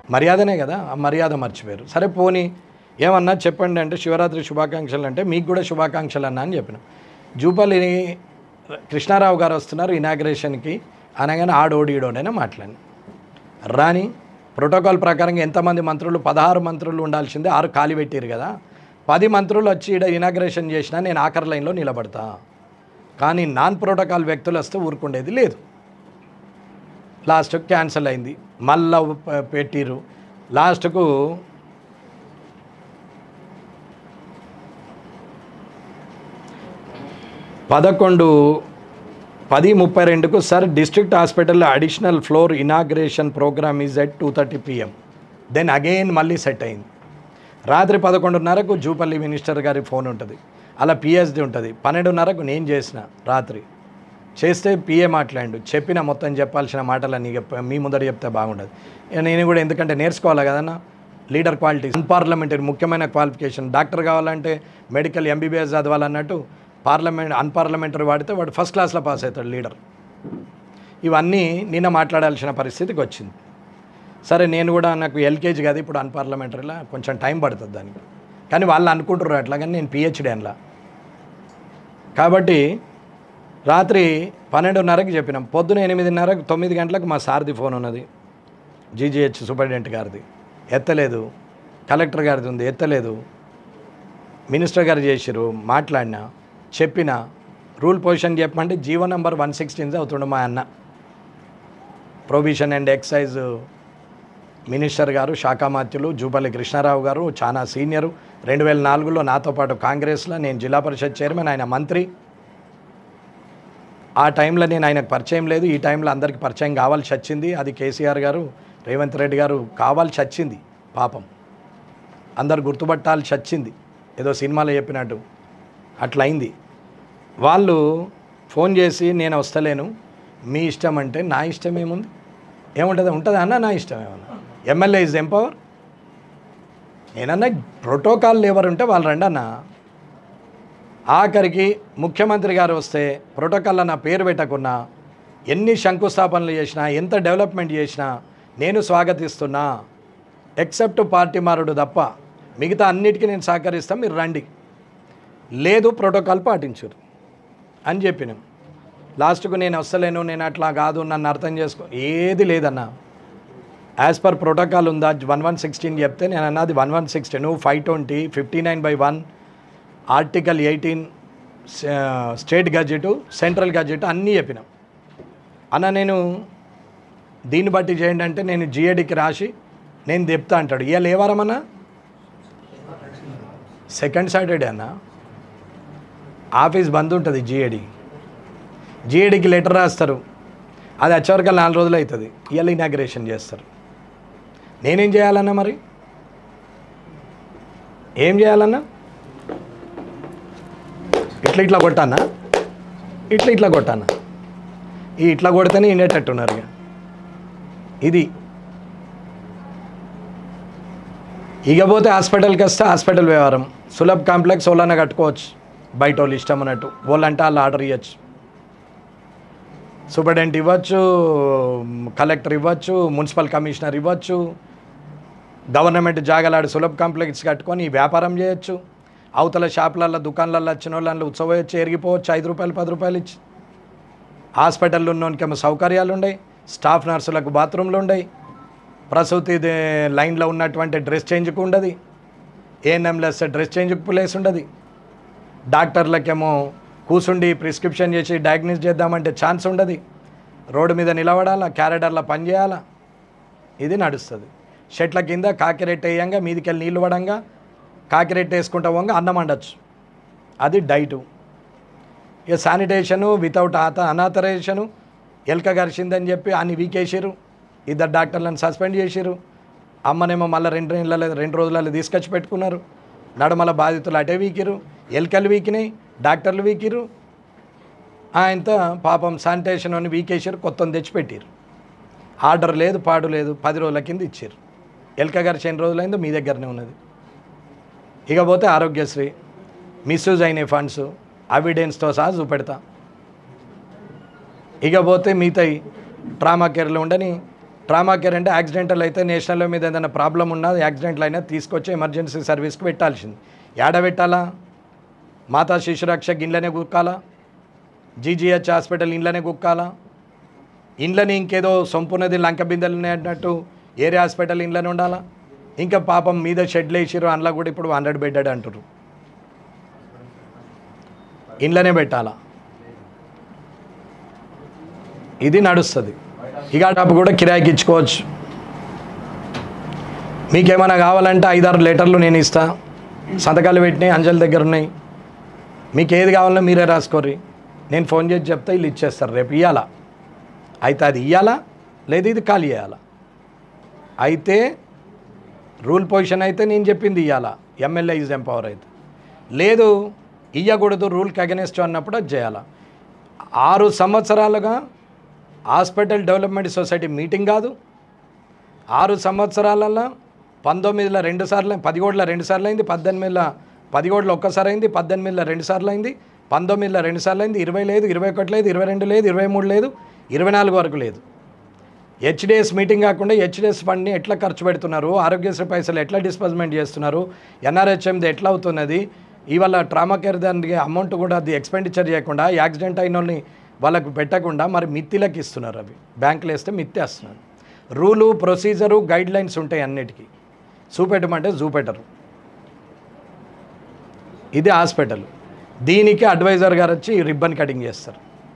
మర్యాదనే కదా ఆ మర్యాద మర్చిపోయారు సరే పోనీ ఏమన్నా చెప్పండి అంటే శివరాత్రి శుభాకాంక్షలు అంటే మీకు కూడా శుభాకాంక్షలు అన్నా అని చెప్పిన జూపల్లి కృష్ణారావు గారు వస్తున్నారు ఇనాగ్రేషన్కి అనగానే ఆడోడి ఈడోడైనా మాట్లాడి రాని ప్రోటోకాల్ ప్రకారంగా ఎంతమంది మంత్రులు పదహారు మంత్రులు ఉండాల్సిందే ఆరు ఖాళీ పెట్టారు కదా పది మంత్రులు వచ్చి ఈడ ఇనాగ్రేషన్ చేసినా నేను ఆఖరి లైన్లో నిలబడతా కానీ నాన్ ప్రోటోకాల్ వ్యక్తులు వస్తే ఊరుకుండేది లేదు లాస్ట్కి క్యాన్సిల్ అయింది మళ్ళా ప- పెట్టిర్రు లాస్ట్కు పదకొండు పది ముప్పై రెండుకు సార్ డిస్ట్రిక్ట్ హాస్పిటల్లో additional floor inauguration program is at two thirty PM then again మళ్ళీ సెట్ అయింది రాత్రి పదకొండున్నరకు జూపల్లి మినిస్టర్ గారి ఫోన్ ఉంటుంది అలా పిహెచ్డి ఉంటుంది పన్నెండున్నరకు నేను చేసిన రాత్రి చేస్తే పిఏ మాట్లాడు చెప్పిన మొత్తం చెప్పాల్సిన మాటలన్నీ చెప్ప- మీ ముందర చెప్తే బాగుండదు ఇక నేను కూడా ఎందుకంటే నేర్చుకోవాలి కదన్నా లీడర్ క్వాలిటీస్ అన్పార్లమెంటరీ ముఖ్యమైన క్వాలిఫికేషన్ డాక్టర్ కావాలంటే మెడికల్ ఎంబీబీఎస్ చదవాలన్నట్టు పార్లమెంట్ అన్పార్లమెంటరీ వాడితే వాడు ఫస్ట్ క్లాస్లో పాస్ అవుతాడు లీడర్ ఇవన్నీ నిన్న మాట్లాడాల్సిన పరిస్థితికి వచ్చింది సరే నేను కూడా నాకు ఎల్కేజీ కదా ఇప్పుడు అన్పార్లమెంటరీలో కొంచెం టైం పడుతుంది దానికి కానీ వాళ్ళు అనుకుంటారు అట్లా కానీ నేను పిహెచ్డీ అనలా కాబట్టి రాత్రి పన్నెండున్నరకి చెప్పినాం పొద్దున ఎనిమిదిన్నరకు తొమ్మిది గంటలకు మా సార్ది ఫోన్ ఉన్నది జీజీహెచ్ సూపరింటెండెంట్ గారిది ఎత్తలేదు కలెక్టర్ గారిది ఉంది ఎత్తలేదు మినిస్టర్ గారు చేసిరు మాట్లాడినా చెప్పిన రూల్ పొజిషన్ చెప్పమంటే జీవో నెంబర్ వన్ సిక్స్టీన్ అవుతుండే మా అన్న ప్రొవిషన్ అండ్ ఎక్సైజ్ మినిస్టర్ గారు శాఖామాత్యులు జూపల్లి కృష్ణారావు గారు చాలా సీనియరు రెండు వేల నాలుగులో నాతో పాటు కాంగ్రెస్లో నేను జిల్లా పరిషత్ చైర్మన్ ఆయన మంత్రి ఆ టైంలో నేను ఆయనకు పరిచయం లేదు ఈ టైంలో అందరికి పరిచయం కావాల్సి వచ్చింది అది కేసీఆర్ గారు రేవంత్ రెడ్డి గారు కావాల్సి వచ్చింది పాపం అందరు గుర్తుపట్టాల్సి వచ్చింది ఏదో సినిమాలో చెప్పినట్టు అట్లా అయింది వాళ్ళు ఫోన్ చేసి నేను వస్తలేను మీ ఇష్టం అంటే నా ఇష్టం ఏముంది ఏముంటుంది ఉంటుంది అన్న నా ఇష్టం ఏమన్నా ఎమ్మెల్యే ఇస్ ఎంపవర్ నేనన్నా ప్రోటోకాల్ ఎవరు ఉంటే వాళ్ళు రండి అన్న ఆఖరికి ముఖ్యమంత్రి గారు వస్తే ప్రోటోకాల్లో నా పేరు పెట్టకున్నా ఎన్ని శంకుస్థాపనలు చేసినా ఎంత డెవలప్మెంట్ చేసినా నేను స్వాగతిస్తున్నా ఎక్సెప్ట్ పార్టీ మారుడు తప్ప మిగతా అన్నిటికీ నేను సహకరిస్తాను మీరు రండి లేదు ప్రోటోకాల్ పాటించరు అని చెప్పినాం లాస్ట్కు నేను వస్తలేను నేను అట్లా కాదు నన్ను అర్థం చేసుకో ఏది లేదన్నా యాజ్ పర్ ప్రోటోకాల్ ఉందా వన్ వన్ సిక్స్టీన్ చెప్తే నేను అన్నది one one sixteen five twenty fifty nine by one article eighteen state gazette central gazette అన్నీ చెప్పినాం అన్న నేను దీన్ని బట్టి చేయండి అంటే నేను జిఏడికి రాసి నేను చెప్తా అంటాడు ఇవాళ ఏ వారం అన్నా సెకండ్ సాటర్డే అన్న ఆఫీస్ బంద్ ఉంటుంది జిఏడి జిఏడికి లెటర్ రాస్తారు అది వచ్చేవరకు నాలుగు రోజులు అవుతుంది ఇవాళ ఇనాగ్రేషన్ చేస్తారు నేనేం చేయాలన్నా మరి ఏం చేయాలన్నా ఇట్లా ఇట్లా కొట్టానా ఇట్లా ఇట్లా కొట్టానా ఈ ఇట్లా కొడితేనే వినేటట్టున్నారు ఇక ఇది ఇక పోతే హాస్పిటల్కి వస్తే హాస్పిటల్ వ్యవహారం సులభ్ కాంప్లెక్స్ వాళ్ళన్న కట్టుకోవచ్చు బయట వాళ్ళు ఇష్టం అన్నట్టు వాళ్ళంటే వాళ్ళు ఆర్డర్ ఇవ్వచ్చు సూపరింటెండెంట్ ఇవ్వచ్చు కలెక్టర్ ఇవ్వచ్చు మున్సిపల్ కమిషనర్ ఇవ్వచ్చు గవర్నమెంట్ జాగలాడు సులభ్ కాంప్లెక్స్ కట్టుకొని వ్యాపారం చేయొచ్చు అవతల షాపులల్లో దుకాణాలలో వచ్చిన వాళ్ళని ఉత్సవం వచ్చి ఎరిగిపోవచ్చు ఐదు రూపాయలు పది రూపాయలు ఇచ్చి హాస్పిటల్లో ఉన్నోనికేమో సౌకర్యాలు ఉన్నాయి స్టాఫ్ నర్సులకు బాత్రూమ్లు ఉన్నాయి ప్రసూతి దే- లైన్లో ఉన్నటువంటి డ్రెస్ చేంజ్కి ఉండదు ఏఎన్ఎంలు వస్తే డ్రెస్ చేంజ్కి ప్లేస్ ఉండదు డాక్టర్లకేమో కూసుండి ప్రిస్క్రిప్షన్ చేసి డయాగ్నోస్ చేద్దామంటే ఛాన్స్ ఉండదు రోడ్డు మీద నిలబడాలా క్యారెడర్లో పని చేయాలా ఇది నడుస్తుంది షెట్ల కింద కాకిరెట్ వేయంగా మీదికెళ్ళి నీళ్ళు పడంగా కాకిరెట్ వేసుకుంటా పోగా అన్నం వండొచ్చు అది డైటు ఇక శానిటేషను వితౌట్ ఆత అనాథరైజేషను ఎలక గరిచిందని చెప్పి అన్ని వీకేసారు ఇద్దరు డాక్టర్లను సస్పెండ్ చేసారు అమ్మనేమో మళ్ళీ రెండు నెలల రెండు రోజులలో తీసుకొచ్చి పెట్టుకున్నారు నడమల బాధితులు అటే వీకిరు ఎలకలు వీకినాయి డాక్టర్లు వీకిరు ఆయనతో పాపం శానిటేషన్ అని వీకేసారు కొత్తని తెచ్చి పెట్టారు ఆర్డర్ లేదు పాడు లేదు పది రోజుల కింద ఇచ్చారు ఎలక గారు ఎన్ని రోజులైందో మీ దగ్గరనే ఉన్నది ఇక పోతే ఆరోగ్యశ్రీ మిస్యూజ్ అయిన ఫండ్స్ అవిడెన్స్తో సహా చూపెడతా ఇక పోతే మిగతాయి ట్రామా కేర్లు ఉండని ట్రామా కేర్ అంటే యాక్సిడెంటల్ అయితే నేషనల్ మీద ఏదైనా ప్రాబ్లం ఉన్నా యాక్సిడెంట్లు అయినా తీసుకొచ్చి ఎమర్జెన్సీ సర్వీస్కి పెట్టాల్సింది ఏడ పెట్టాలా మాతా శిశురక్ష ఇంట్లోనే కుక్కాలా జీజీహెచ్ హాస్పిటల్ ఇంట్లోనే కుక్కాలా ఇండ్లని ఇంకేదో సొంపున్నది లంక బిందెలు అన్నట్టు ఏరియా హాస్పిటల్ ఇంట్లోనే ఉండాలా ఇంకా పాపం మీద షెడ్లు వేసిరు అందులో కూడా ఇప్పుడు హండ్రెడ్ బెడ్డెడ్ అంటారు ఇంట్లోనే పెట్టాలా ఇది నడుస్తుంది ఇక డబ్బు కూడా కిరాయికి ఇచ్చుకోవచ్చు మీకేమైనా కావాలంటే ఐదారు లెటర్లు నేను ఇస్తా సంతకాలు పెట్టినాయి అంజలి దగ్గర ఉన్నాయి మీకు ఏది కావాలో మీరే రాసుకోర్రి నేను ఫోన్ చేసి చెప్తే వీళ్ళు ఇచ్చేస్తారు రేపు ఇవ్వాలా అయితే అది ఇవ్వాలా లేదు ఇది ఖాళీ చేయాలా అయితే రూల్ పొజిషన్ అయితే నేను చెప్పింది ఇవ్వాలా ఎమ్మెల్యే ఈజ్ ఎంపవర్ అయితే లేదు ఇవ్వకూడదు రూల్కి అగెనెస్ట్ అన్నప్పుడు అది చేయాలా ఆరు సంవత్సరాలుగా హాస్పిటల్ డెవలప్మెంట్ సొసైటీ మీటింగ్ కాదు ఆరు సంవత్సరాలలో పంతొమ్మిదిలో రెండు సార్లు పదిహేడులో రెండు సార్లు అయింది పద్దెనిమిదిలో పదిహేడులో ఒక్కసారి అయింది పద్దెనిమిదిలో రెండు సార్లు అయింది పంతొమ్మిదిలో రెండు సార్లు అయింది ఇరవై లేదు ఇరవై ఒకటి లేదు ఇరవై రెండు లేదు ఇరవై మూడు లేదు ఇరవై నాలుగు వరకు లేదు హెచ్డిఎస్ మీటింగ్ కాకుండా హెచ్డిఎస్ ఫండ్ని ఎట్లా ఖర్చు పెడుతున్నారు ఆరోగ్యశ్రీ పైసలు ఎట్లా డిస్బర్స్మెంట్ చేస్తున్నారు ఎన్ఆర్హెచ్ఎంది ఎట్లా అవుతున్నది ఇవాళ ట్రామా కేర్ దానికి అమౌంట్ కూడా అది ఎక్స్పెండిచర్ చేయకుండా యాక్సిడెంట్ అయిన వాళ్ళని వాళ్ళకు పెట్టకుండా మరి మిత్తిలకు ఇస్తున్నారు అవి బ్యాంకులు వేస్తే మిత్తి వేస్తున్నారు రూలు ప్రొసీజరు గైడ్ లైన్స్ ఉంటాయి అన్నిటికీ చూపెట్టమంటే చూపెట్టరు ఇది హాస్పిటల్ దీనికి అడ్వైజర్ గారు వచ్చి రిబ్బన్ కటింగ్ చేస్తారు